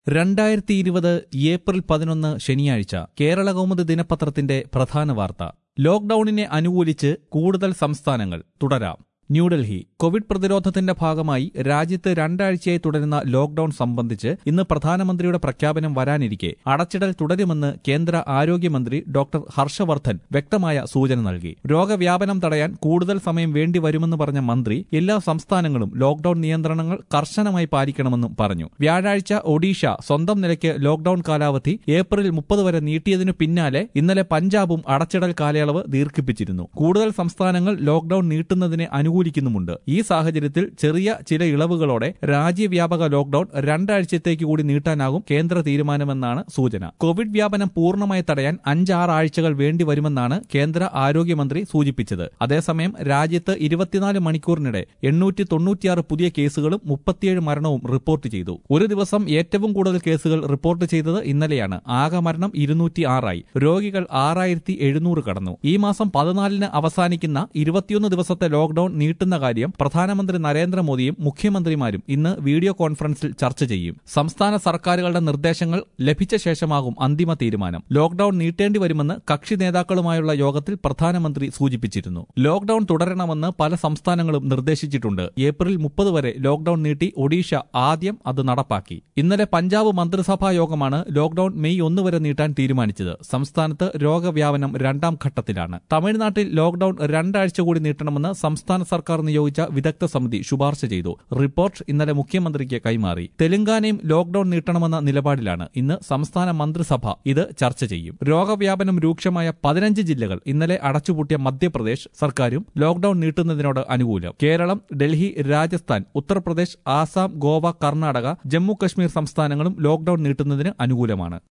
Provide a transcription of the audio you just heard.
രണ്ടായിരത്തി ഇരുപത് ഏപ്രിൽ പതിനൊന്ന് ശനിയാഴ്ച കേരള കൗമുദി ദിനപത്രത്തിന്റെ പ്രധാന വാർത്ത ലോക്ഡൌണിനെ അനുകൂലിച്ച് കൂടുതൽ സംസ്ഥാനങ്ങൾ തുടരാം ന്യൂഡൽഹി കോവിഡ് പ്രതിരോധത്തിന്റെ ഭാഗമായി രാജ്യത്ത് രണ്ടാഴ്ചയായി തുടരുന്ന ലോക്ഡൌൺ സംബന്ധിച്ച് ഇന്ന് പ്രധാനമന്ത്രിയുടെ പ്രഖ്യാപനം വരാനിരിക്കെ അടച്ചിടൽ തുടരുമെന്ന് കേന്ദ്ര ആരോഗ്യമന്ത്രി ഡോക്ടർ ഹർഷവർദ്ധൻ വ്യക്തമായ സൂചന നൽകി രോഗവ്യാപനം തടയാൻ കൂടുതൽ സമയം വേണ്ടിവരുമെന്ന് പറഞ്ഞ മന്ത്രി എല്ലാ സംസ്ഥാനങ്ങളും ലോക്ഡൌൺ നിയന്ത്രണങ്ങൾ കർശനമായി പാലിക്കണമെന്നും പറഞ്ഞു വ്യാഴാഴ്ച ഒഡീഷ സ്വന്തം നിലയ്ക്ക് ലോക്ഡൌൺ കാലാവധി ഏപ്രിൽ മുപ്പത് വരെ നീട്ടിയതിനു പിന്നാലെ ഇന്നലെ പഞ്ചാബും അടച്ചിടൽ കാലയളവ് ദീർഘിപ്പിച്ചിരുന്നു കൂടുതൽ സംസ്ഥാനങ്ങൾ ലോക്ഡൌൺ നീട്ടുന്നതിനെ അനുകൂലിക്കുന്നുമുണ്ട് ഈ സാഹചര്യത്തിൽ ചെറിയ ചില ഇളവുകളോടെ രാജ്യവ്യാപക ലോക്ഡൌൺ രണ്ടാഴ്ചത്തേക്ക് കൂടി നീട്ടാനാകും കേന്ദ്ര തീരുമാനമെന്നാണ് സൂചന കോവിഡ് വ്യാപനം പൂർണ്ണമായി തടയാൻ അഞ്ചാറ് ആഴ്ചകൾ വേണ്ടിവരുമെന്നാണ് കേന്ദ്ര ആരോഗ്യമന്ത്രി സൂചിപ്പിച്ചത് അതേസമയം രാജ്യത്ത് ഇരുപത്തിനാല് മണിക്കൂറിനിടെ എണ്ണൂറ്റി തൊണ്ണൂറ്റിയാറ് പുതിയ കേസുകളും മുപ്പത്തിയേഴ് മരണവും റിപ്പോർട്ട് ചെയ്തു ഒരു ദിവസം ഏറ്റവും കൂടുതൽ കേസുകൾ റിപ്പോർട്ട് ചെയ്തത് ഇന്നലെയാണ് ആകെ മരണം ഇരുന്നൂറ്റി ആറായി രോഗികൾ ആറായിരത്തി എഴുന്നൂറ് കടന്നു ഈ മാസം പതിനാലിന് അവസാനിക്കുന്ന ഇരുപത്തിയൊന്ന് ദിവസത്തെ ലോക്ഡൌൺ നീട്ടുന്ന കാര്യം പ്രധാനമന്ത്രി നരേന്ദ്രമോദിയും മുഖ്യമന്ത്രിമാരും ഇന്ന് വീഡിയോ കോൺഫറൻസിൽ ചർച്ച ചെയ്യും സംസ്ഥാന സർക്കാരുകളുടെ നിർദ്ദേശങ്ങൾ ലഭിച്ച ശേഷമാകും അന്തിമ തീരുമാനം ലോക്ഡൌൺ നീട്ടേണ്ടി വരുമെന്ന് കക്ഷി നേതാക്കളുമായുള്ള യോഗത്തിൽ പ്രധാനമന്ത്രി സൂചിപ്പിച്ചിരുന്നു ലോക്ഡൌൺ തുടരണമെന്ന് പല സംസ്ഥാനങ്ങളും നിർദ്ദേശിച്ചിട്ടുണ്ട് ഏപ്രിൽ മുപ്പത് വരെ ലോക്ഡൌൺ നീട്ടി ഒഡീഷ ആദ്യം അത് നടപ്പാക്കി ഇന്നലെ പഞ്ചാബ് മന്ത്രിസഭാ യോഗമാണ് ലോക്ഡൌൺ മെയ് ഒന്ന് വരെ നീട്ടാൻ തീരുമാനിച്ചത് സംസ്ഥാനത്ത് രോഗവ്യാപനം രണ്ടാം ഘട്ടത്തിലാണ് തമിഴ്നാട്ടിൽ ലോക്ഡൌൺ രണ്ടാഴ്ച കൂടി നീട്ടണമെന്ന് സംസ്ഥാന സർക്കാർ നിയോഗിച്ച വിദഗ്ധ സമിതി ശുപാർശ ചെയ്തു റിപ്പോർട്ട് ഇന്നലെ മുഖ്യമന്ത്രിക്ക് കൈമാറി തെലങ്കാനയും ലോക്ഡൌൺ നീട്ടണമെന്ന നിലപാടിലാണ് ഇന്ന് സംസ്ഥാന മന്ത്രിസഭ ഇത് ചർച്ച ചെയ്യും രോഗവ്യാപനം രൂക്ഷമായ പതിനഞ്ച് ജില്ലകൾ ഇന്നലെ അടച്ചുപൂട്ടിയ മധ്യപ്രദേശ് സർക്കാരും ലോക്ഡൌൺ നീട്ടുന്നതിനോട് അനുകൂലം കേരളം ഡൽഹി രാജസ്ഥാൻ ഉത്തർപ്രദേശ് ആസാം ഗോവ കർണാടക ജമ്മു കശ്മീർ സംസ്ഥാനങ്ങളും ലോക്ഡൌൺ നീട്ടുന്നതിന് അനുകൂലമാണ്